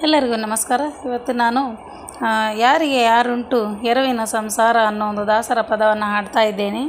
ಎಲ್ಲರಿಗೂ ನಮಸ್ಕಾರ ಇವತ್ತು ನಾನು ಆ, ಯಾರಿಗೆ ಯಾರುಂಟು ಎರವಿನ ಸಂಸಾರ ಅನ್ನೋ ಒಂದು ದಾಸರ ಪದವನ್ನು ಹಾಡ್ತಾ ಇದ್ದೇನೆ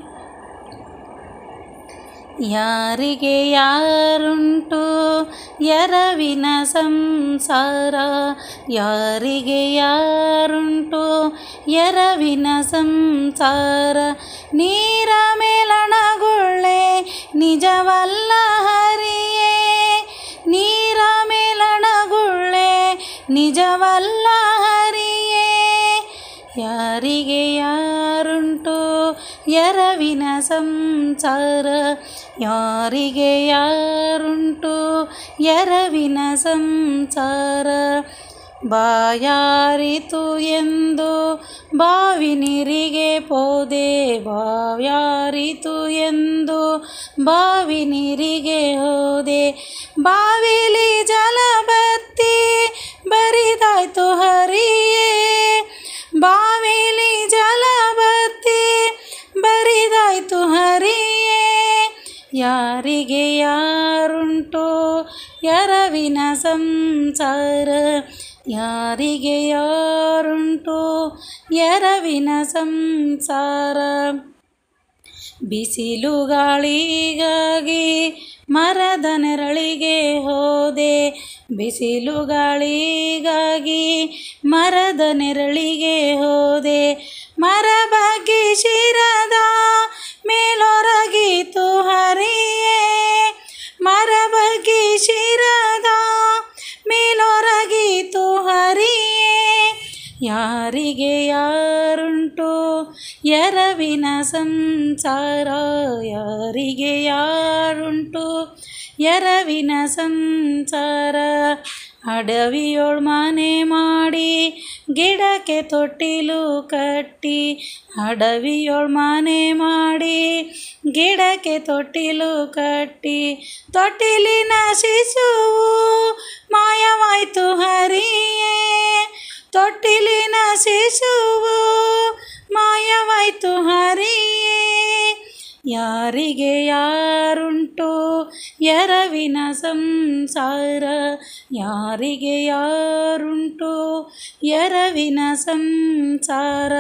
ಯಾರಿಗೆ ಯಾರುಂಟು ಎರವಿನ ಸಂಸಾರ ಯಾರಿಗೆ ಯಾರುಂಟು ಎರವಿನ ಸಂಸಾರ ನೀರ ಮೇಲಣಗೊಳ್ಳೆ ನಿಜವಲ್ಲ ಹರಿಯೇ ನೀರ ಮೇಲಣಗುಳ್ಳೆ ನಿಜವಲ್ಲ ಹರಿಯೇ ಯಾರಿಗೆ ಯಾರುಂಟು ಎರವಿನ ಸಂಸಾರ ಯಾರಿಗೆ ಯಾರುಂಟು ಎರವಿನ ಸಂಸಾರ ಬಾಯಾರಿತು ಎಂದು ಬಾವಿ ನೀರಿಗೆ ಪೋದೆ ಬಾವ್ಯಾರಿತು ಎಂದು ಬಾವಿ ನೀರಿಗೆ ಹೋದೆ ಬಾವಿಲಿ ಜಲ ಬತ್ತಿ ಬರಿದಾಯ್ತು ಹರಿಯೇ ಬಾವಿಲಿ ಜಲ ಬತ್ತಿ ಬರಿದಾಯ್ತು ಹರಿಯೇ ಯಾರಿಗೆ ಯಾರುಂಟು ಎರವಿನ ಸಂಸಾರ ಯಾರಿಗೆ ಯಾರುಂಟು ಎರವಿನ ಸಂಸಾರ ಬಿಸಿಲು ಗಾಳಿಗಾಗಿ ಮರದ ನೆರಳಿಗೆ ಹೋದೆ ಬಿಸಿಲು ಗಾಳಿಗಾಗಿ ಮರದ ನೆರಳಿಗೆ ಹೋದೆ ಮರ ಬಗ್ಗೆ ಶಿರದ ಮೇಲೊರಗಿತು ಹರಿಯೇ ಮರ ಬಗ್ಗೆ ಶಿರದ ಮೇಲೊರಗಿತು ಹರಿಯೇ ಯಾರಿಗೆ ಯಾರುಂಟು ಎರವಿನ ಸಂಸಾರ ಯಾರಿಗೆ ಯಾರುಂಟು ಎರವಿನ ಸಂಸಾರ ಅಡವಿಯೊಳ್ ಮನೆ ಮಾಡಿ ಗಿಡಕ್ಕೆ ತೊಟ್ಟಿಲು ಕಟ್ಟಿ ಅಡವಿಯೊಳ್ ಮನೆ ಮಾಡಿ ಗಿಡಕ್ಕೆ ತೊಟ್ಟಿಲು ಕಟ್ಟಿ ತೊಟ್ಟಿಲಿನ ಶಿಶುವು ಮಾಯವಾಯ್ತು ಹರಿಯೇ ತೊಟ್ಟಿಲಿನ ಶಿಶುವು ಮಾಯವಾಯ್ತು ಹರಿಯೇ ಯಾರಿಗೆ ಯಾರುಂಟು ಎರವಿನ ಸಂಸಾರ ಯಾರಿಗೆ ಯಾರುಂಟು ಎರವಿನ ಸಂಸಾರ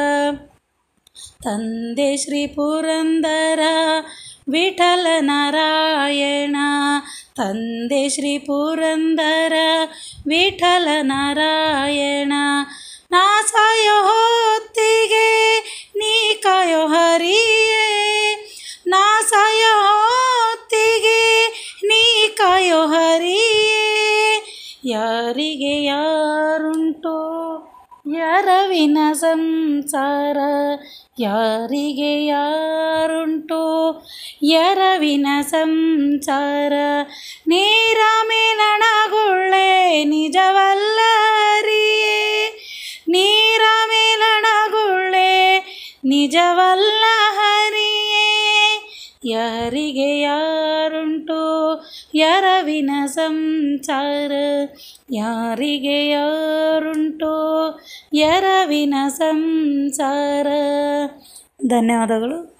ತಂದೆ ಶ್ರೀ ಪುರಂದರ ವಿಠಲ ನಾರಾಯಣ ತಂದೆ ಶ್ರೀ ಪುರಂದರ ವಿಠಲ ನಾರಾಯಣ ನಾ ಸಾಯೋ ಹೊತ್ತಿಗೆ ನೀ ಕಾಯೋ ಹರಿಯೇ ನಾ ಸಾಯೋ ಹೊತ್ತಿಗೆ ನೀ ಕಾಯೋ ಹರಿಯೇ ಯಾರಿಗೆ ಯಾರುಂಟು ಎರವಿನ ಸಂಸಾರ ಯಾರಿಗೆ ಯಾರುಂಟು ಎರವಿನ ಸಂಸಾರ ನೇರ ಮೇಲಣಗುಳ್ಳೆ ನಿಜವಲ್ಲ ಹರಿಯೇ ನೀರ ಮೇಲಣಗುಳ್ಳೆ ನಿಜವಲ್ಲ ಹರಿಯೇ ಯಾರಿಗೆ ಯಾರುಂಟು ಎರವಿನ ಸಂಸಾರ ಯಾರಿಗೆ ಯಾರುಂಟು ಎರವಿನ ಸಂಸಾರ ಧನ್ಯವಾದಗಳು